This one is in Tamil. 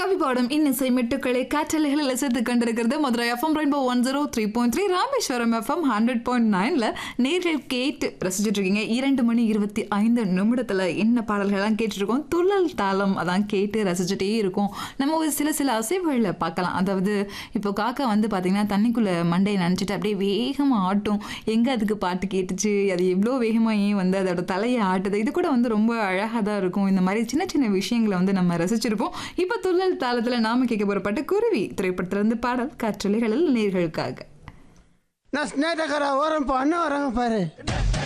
கவி பாடும் இன்னிசை மெட்டுக்களை காற்றலைகளில் இசைத்து கண்டிருக்கிறது Madurai FM rainbow one zero three point three Rameswaram FM hundred point நைனில் நேர்கள் கேட்டு ரசிச்சுட்டு இருக்கீங்க இரண்டு மணி இருபத்தி ஐந்து நிமிடத்தில் என்ன பாடல்கள்லாம் கேட்டுருக்கோம் துள்ளல் தாளம் அதான் கேட்டு ரசிச்சுட்டே இருக்கோம் நம்ம ஒரு சில சில அசைவுகளில் பார்க்கலாம் அதாவது இப்போ காக்கா வந்து பார்த்தீங்கன்னா தண்ணிக்குள்ளே மண்டையை நினச்சிட்டு அப்படியே வேகமாக ஆட்டும் எங்கே அதுக்கு பாட்டு கேட்டுச்சு அது எவ்வளோ வேகமாக ஏன் வந்து அதோட தலையை ஆட்டுது இது கூட வந்து ரொம்ப அழகாக தான் இருக்கும் இந்த மாதிரி சின்ன சின்ன விஷயங்களை வந்து நம்ம ரசிச்சிருப்போம் இப்போ துள்ளல் தாளத்தில் நாம கேட்க போகிற பாட்டு குருவி திரைப்படத்திலிருந்து பாடல் காற்றலைகளில் நேர்களுக்காக நான் ஸ்னேட்டக்கார ஓரம் இப்போ அண்ணன் வராங்க பாரு